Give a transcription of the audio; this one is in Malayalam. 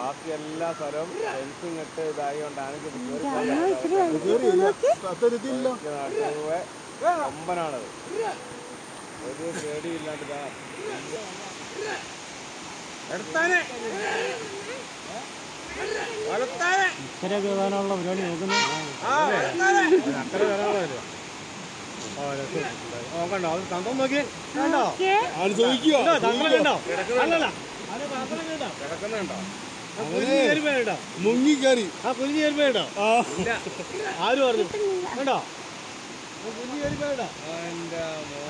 ബാക്കി എല്ലാ സ്ഥലവും ഫെൻസിങ് ഇട്ട് ഇതായതുകൊണ്ടാണ് ഇത് കേറി അമ്മ ഇത്തിരി അടുത്തേക്ക് നോക്കി അത്തരത്തില്ല നാട്ടുപോയ കൊമ്പനാണത് ഒരു പേടിയില്ലാണ്ട് ഇതാ എടുത്താനെ വലത്താനെ ഇക്കരെ കയറാനുള്ള പരിപാടി നോക്കുന്നു ആ വലത്താനെ അക്കരെ വരാനുള്ളതല്ലേ ഓ രസം ഓ കണ്ടോ അത് തന്തം നോക്കി കണ്ടോ നോക്കിയേ ആര് ചോദിക്കുക കണ്ടോ തന്തം കണ്ടോ അല്ലല്ല അത് തന്തം കണ്ടോ കിടക്കുന്നുണ്ടോ ആ കുഞ്ഞു കയറി പോയണ്ടോ മുങ്ങി കയറി ആ കുഞ്ഞു കയറി പോയണ്ടോ ആ ആര് പറഞ്ഞു കണ്ടോ ആ കുഞ്ഞു കയറി പോയണ്ടോ എൻ്റെ